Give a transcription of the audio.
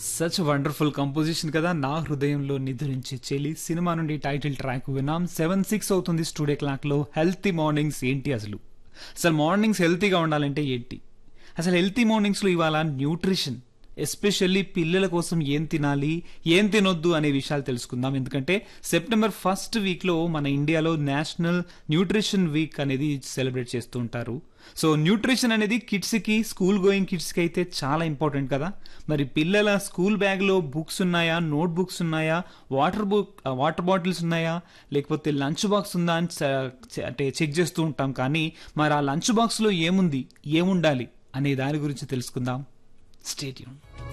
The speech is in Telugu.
సచ్ వండర్ఫుల్ కంపోజిషన్ కదా నా హృదయంలో నిద్రించే చెలి సినిమా నుండి టైటిల్ ట్రాక్ విన్నాం సెవెన్ సిక్స్ అవుతుంది స్టూడియో క్లాక్ లో హెల్తీ మార్నింగ్స్ ఏంటి అసలు అసలు మార్నింగ్స్ హెల్తీగా ఉండాలంటే ఏంటి అసలు హెల్తీ మార్నింగ్స్ లో ఇవాళ న్యూట్రిషన్ ఎస్పెషల్లీ పిల్లల కోసం ఏం తినాలి ఏం తినొద్దు అనే విషయాలు తెలుసుకుందాం ఎందుకంటే సెప్టెంబర్ ఫస్ట్ వీక్ లో మన ఇండియాలో నేషనల్ న్యూట్రిషన్ వీక్ అనేది సెలబ్రేట్ చేస్తూ ఉంటారు సో న్యూట్రిషన్ అనేది కిడ్స్ కి స్కూల్ గోయింగ్ కిడ్స్ కి అయితే చాలా ఇంపార్టెంట్ కదా మరి పిల్లల స్కూల్ బ్యాగ్ లో బుక్స్ ఉన్నాయా నోట్ బుక్స్ ఉన్నాయా వాటర్ బుక్ వాటర్ బాటిల్స్ ఉన్నాయా లేకపోతే లంచ్ బాక్స్ ఉందా అని చ- అంటే చెక్ చేస్తూ ఉంటాం కానీ మరి ఆ లంచ్ బాక్స్ లో ఏముంది ఏముండాలి అనే దాని గురించి తెలుసుకుందాం స్టేట్యూన్